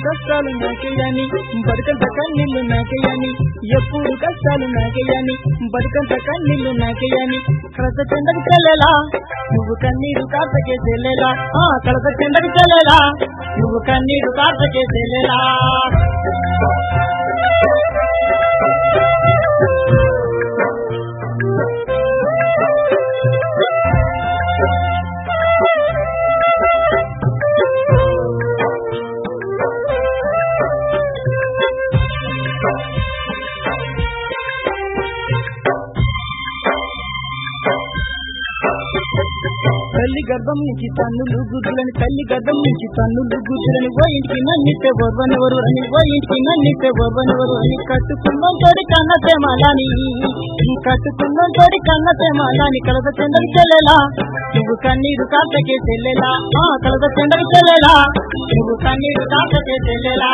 కష్టాలు నాకేయని బతుకంత కన్నీళ్లు నాకేయని ఎప్పుడు కష్టాలు నాకేయని బతుకంత కన్నీళ్లు నాకేయని కలస చెండకు చెల్లెలా నువ్వు కన్నీరు కాటకే చెల్లెలా ఆ కలస చెండకు చెల్లెలా నువ్వు కన్నీరు కాటకే చెల్లెలా తల్లి గర్భం నుంచి తన్నులు గుడ్డులని తల్లి గర్భం నుంచి తన్నులు గుడ్డులని ఓ ఇంటికి నన్నితే బొర్వనెవరు అని ఓ ఇంటికి నన్నితే బొర్వనెవరు అని కట్టుకున్నాం తోడి కన్నతే మాలాని కట్టుకున్నాం తోడి కన్నతే మాలాని కలద చెండకు చెల్లెలా నువ్వు కన్నీరు కాటకే చెల్లెలా ఆ కలద చెండకు చెల్లెలా నువ్వు కన్నీరు కాటకే చెల్లెలా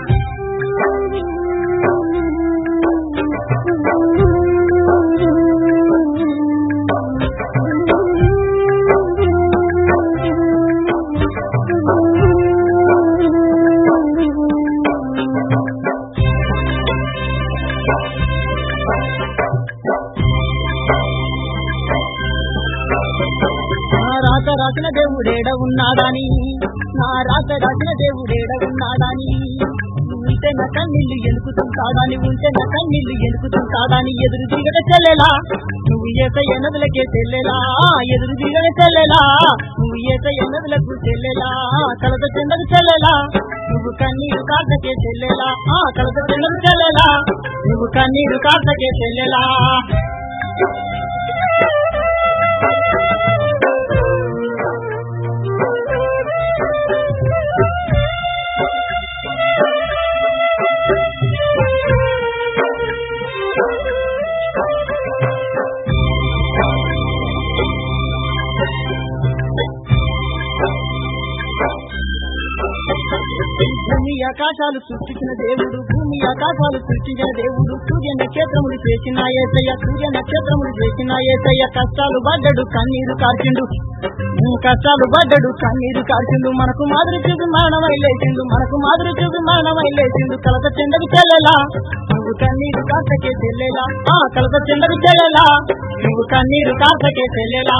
నా రాత రాసిన దేవుడేడ ఉన్నాడని నా రాత రాసిన దేవుడేడ ఉన్నాడని ఉంటే నా కన్నీళ్లు ఎలుకుతుంటాడని ఉంటే నా కన్నీళ్లు ఎలుకుతుంటాడని ఎదురు దిగడ చెల్లెలా నువ్వు ఏత ఎనదులకే చెల్లెలా ఎదురు దిగడ చెల్లెలా నువ్వు ఏత ఎనదులకు చెల్లెలా కలత చెందకు చెల్లెలా నువ్వు కన్నీరు కాటకే చెల్లెలా ఆ కలత చెందకు చెల్లెలా నువ్వు కన్నీరు కాటకే చెల్లెలా భూమి ఆకాశాలు సృష్టించిన దేవుడు భూమి ఆకాశాలు సృష్టించిన దేవుడు సూర్య నక్షత్రములు చేసిన ఏసయ్య సూర్య నక్షత్రములు చేసిన ఏసయ్య కష్టాలు పడ్డడు కన్నీరు కార్చిండు ఉమ్, కష్టాలు పడ్డడు కన్నీరు కార్చిండు మనకు మాదిరి చూసి మరణమై లేచిండు మనకు మాదిరి చూసి మరణమై లేచిండు కలత చెండకు చెల్లెలా నువ్వు కన్నీరు కాటకే చెల్లెలా ఆ కలత చెండకు చెల్లెలా నువ్వు కన్నీరు కాటకే చెల్లెలా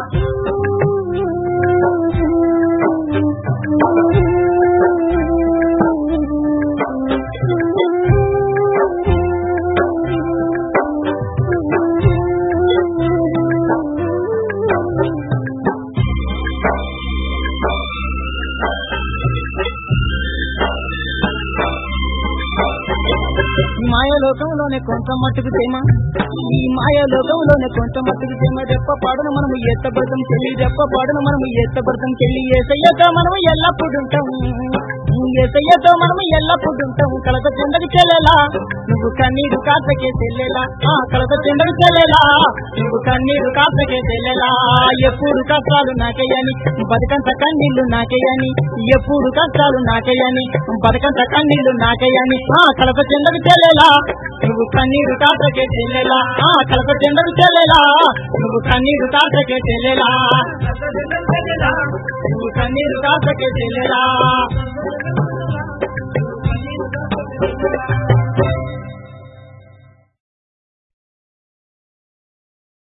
ఈ మాయలోకంలోనే కొంత మట్టుకు తేమ ఈ మాయలోకంలోనే కొంత మట్టుకు తేమ రెప్ప పాడును మనము ఎత్తబడతాం చెల్లి రెప్ప పాడును మనము ఎత్తబడతాం చెల్లి ఏసయ్యతో మనము ఎల్లప్పుడు ఉంటాం ఏసయ్యతో మనము ఎల్లప్పుడు ఉంటాం కలత చెందకు చెల్లెలా నువ్వు కన్నీరు కాసకే చెల్లెలా ఆ కలత చెందకు చెల్లెలా నువ్వు కన్నీరు కాసకే చెల్లెలా ఎప్పుడు కష్టాలు నాకేయని బతుకంత కన్నీళ్లు నాకేయని ఎప్పుడు కష్టాలు నాకేయని బతుకంత కన్నీళ్లు నాకేయని ఆ కలత చెందకు చెల్లెలా నువ్వు కన్నీరు కాసకే చెల్లెలా ఆ కలత చెందకు చెల్లెలా నువ్వు కన్నీరు కాసకే చెల్లెలా నువ్వు కన్నీరు కాసకే చెల్లెలా